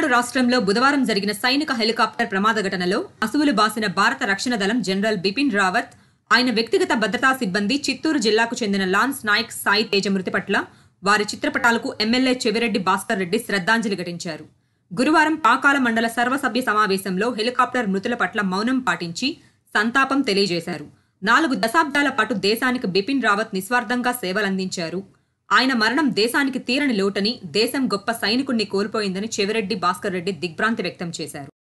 తమిళనాడు రాష్ట్రంలో బుధవారం జరిగిన సైనిక హెలికాప్టర్ ప్రమాద ఘటనలో అసువులు బాసిన భారత రక్షణ దళం జనరల్ బిపిన్ రావత్ ఆయన వ్యక్తిగత భద్రతా సిబ్బంది చిత్తూరు జిల్లాకు చెందిన లాన్స్ నాయక్ సాయి తేజ మృతి పట్ల వారి చిత్రపటాలకు ఎమ్మెల్యే చెవిరెడ్డి భాస్కర్ రెడ్డి శ్రద్ధాంజలి ఘటించారు గురువారం పాకాల మండల సర్వసభ్య సమావేశంలో హెలికాప్టర్ మృతుల పట్ల మౌనం పాటించి సంతాపం తెలియజేశారు నాలుగు దశాబ్దాల పాటు దేశానికి బిపిన్ రావత్ నిస్వార్థంగా సేవలందించారు ఆయన మరణం దేశానికి తీరని లోటని దేశం గొప్ప సైనికుణ్ణి కోల్పోయిందని చెవిరెడ్డి భాస్కర్ రెడ్డి దిగ్భ్రాంతి వ్యక్తం చేశారు